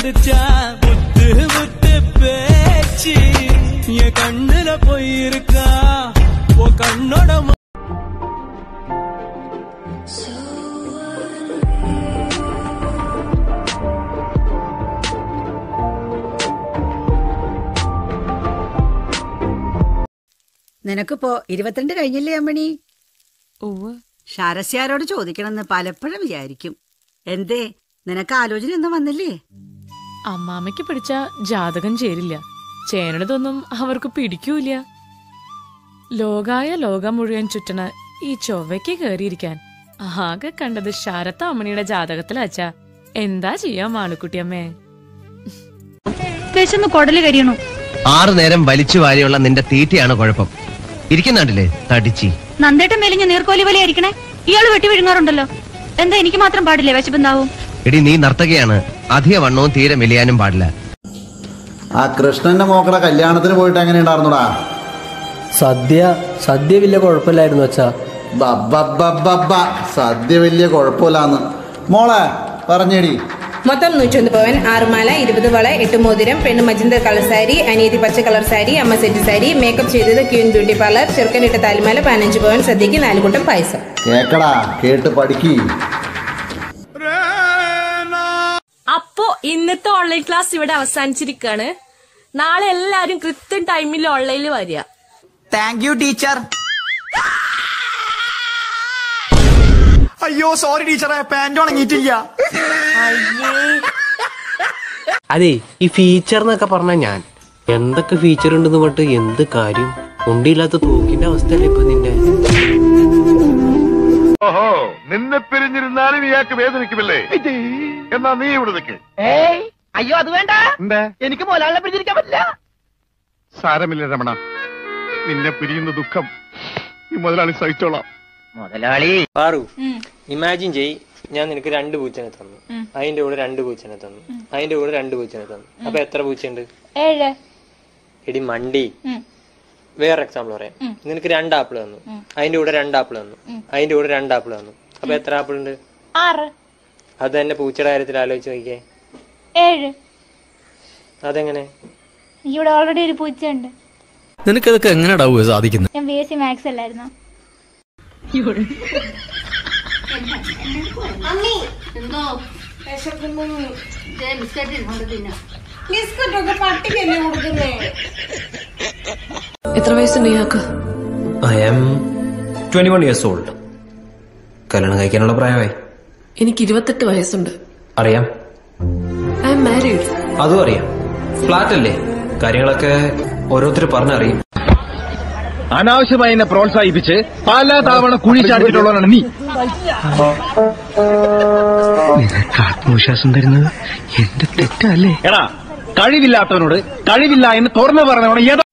சிரிச்சா முத்து முத்து பேச்சு என் கண்ணுல போயிருக்கா உன் கண்ணோட ம- നിനക്കിപ്പോ ഇരുപത്തിരണ്ട് കഴിഞ്ഞില്ലേ അമ്മണി ഉവ്വ് ശാരസ്യാരോട് ചോദിക്കണമെന്ന് പലപ്പോഴും വിചാരിക്കും എന്തേ നിനക്ക് ആലോചന ഒന്നും വന്നില്ലേ അമ്മാമ്മയ്ക്ക് പിടിച്ച ജാതകം ചേരില്ല ചേനടതൊന്നും അവർക്ക് പിടിക്കൂല ലോകായ ലോകം മുഴുവൻ ചുറ്റണ ഈ ചൊവ്വയ്ക്ക് കയറിയിരിക്കാൻ ആകെ കണ്ടത് ശരത്ത അമ്മണിയുടെ ജാതകത്തിലാച്ച എന്താ ചെയ്യാ മാളുക്കുട്ടിയമ്മേ വിശന്ന് കൊടല് കരിയണു ആറു നേരം വലിച്ചു വാരിയുള്ള നിന്റെ തീറ്റയാണ് കുഴപ്പം ഇരിക്കുന്നാണ്ടില്ലേ തടിച്ചി നന്ദേട്ടൻ മേലിഞ്ഞ നീർക്കോലി പോലെ ആയിരിക്കണേ ഇയാള് വെട്ടി വിഴുങ്ങാറുണ്ടല്ലോ എന്താ എനിക്ക് മാത്രം പാടില്ലേ വിശപ്പുണ്ടാവും എടി നീ നർത്തകയാണ് അധിക വണ്ണവും തീരെ മെലിയാനും പാടില്ല ആ കൃഷ്ണന്റെ മോക്കടെ കല്യാണത്തിന് പോയിട്ട് എങ്ങനെ ഉണ്ടായിരുന്നുടാ സദ്യ സദ്യ വലിയ കുഴപ്പമില്ലായിരുന്നു അച്ഛാ ബബ്ബബ്ബബ്ബ. സദ്യ വലിയ കുഴപ്പമില്ലാന്ന് മോളെ പറഞ്ഞേടി മൊത്തം നൂറ്റൊന്ന് പവൻ ആറുമാല ഇരുപത് വള എട്ട് മോതിരം പെണ്ണ് മജന്ത കളർ സാരി അനിയത്തി പച്ച കളർ സാരി അമ്മ സെറ്റ് സാരി മേക്കപ്പ് ചെയ്തത് ക്യൂൻ ബ്യൂട്ടി പാർലർ ചെറുക്കനിട്ട താലിമാല പതിനഞ്ച് പവൻ സദ്യക്ക് നാല് കൂട്ടം പായസം കേക്കടാ കേട്ട് പഠിക്കി അപ്പോ ഇന്നത്തെ ഓൺലൈൻ ക്ലാസ് ഇവിടെ അവസാനിച്ചിരിക്കാണ് നാളെ എല്ലാരും കൃത്യം ടൈമിൽ ഓൺലൈനിൽ വരിക താങ്ക് യു ടീച്ചർ അയ്യോ സോറി ടീച്ചറെ പാന്റ് ഉണങ്ങിയിട്ടില്ല അതെ ഈ ഫീച്ചർ എന്നൊക്കെ പറഞ്ഞ ഞാൻ എന്തൊക്കെ ഫീച്ചർ ഉണ്ടെന്ന് പറഞ്ഞിട്ട് എന്ത് കാര്യം ഉണ്ടില്ലാത്ത തൂക്കിന്റെ അവസ്ഥയല്ലേ ഇപ്പൊ നിന്റെ ഓഹോ നിന്നെ പിരിഞ്ഞിരുന്നാലും ഇയാൾക്ക് വേദനിക്കുമല്ലേ എന്നാ നീ ഇവിടെ നിൽക്ക് അയ്യോ അത് വേണ്ട എന്താ എനിക്ക് മോലാളിനെ പിടിച്ചിരിക്കാൻ പറ്റില്ല സാരമില്ല രമണ നിന്നെ പിരിയുന്ന ദുഃഖം ഈ മുതലാളി സഹിച്ചോളാം മുതലാളി പാറു ഇമാജിൻ ചെയ് ഞാൻ നിനക്ക് രണ്ട് പൂച്ചനെ തന്നു അതിന്റെ കൂടെ രണ്ട് പൂച്ചനെ തന്നു അതിന്റെ കൂടെ രണ്ട് പൂച്ചനെ തന്നു അപ്പൊ എത്ര പൂച്ചയുണ്ട് ഏഴ് എടി മണ്ടി വേറെ എക്സാമ്പിൾ പറയാം നിനക്ക് രണ്ട് ആപ്പിൾ തന്നു അതിന്റെ കൂടെ രണ്ട് ആപ്പിൾ തന്നു അതിന്റെ കൂടെ രണ്ട് ആപ്പിൾ തന്നു അപ്പൊ എത്ര ആപ്പിൾ ഉണ്ട് ആറ് അത് തന്നെ പൂച്ചയുടെ കാര്യത്തിൽ ആലോചിച്ച് നോക്കിയേ ഏഴ് അതെങ്ങനെ ഇവിടെ ഓൾറെഡി ഒരു പൂച്ചയുണ്ട് നിനക്കതൊക്കെ എങ്ങനെയാടാവുക സാധിക്കുന്നത് ഞാൻ ബി എസ് സി മാത്സ് അല്ലായിരുന്നു എത്ര വയസ്സുണ്ട് ഇയാൾക്ക് I am twenty one years old കല്യാണം കഴിക്കാനുള്ള പ്രായമായി എനിക്ക് ഇരുപത്തെട്ട് വയസ്സുണ്ട് അറിയാം ഐ എം മാരീഡ് അതും അറിയാം ഫ്ലാറ്റ് അല്ലേ കാര്യങ്ങളൊക്കെ ഓരോരുത്തർ പറഞ്ഞറിയും അനാവശ്യമായി എന്നെ പ്രോത്സാഹിപ്പിച്ച് പല തവണ കുഴി ചാടിച്ചിട്ടുള്ളവനാണ് നീ ആത്മവിശ്വാസം തരുന്നത് എന്റെ തെറ്റല്ലേ എടാ കഴിവില്ലാത്തവനോട് കഴിവില്ല എന്ന് തുറന്നു പറഞ്ഞവണ്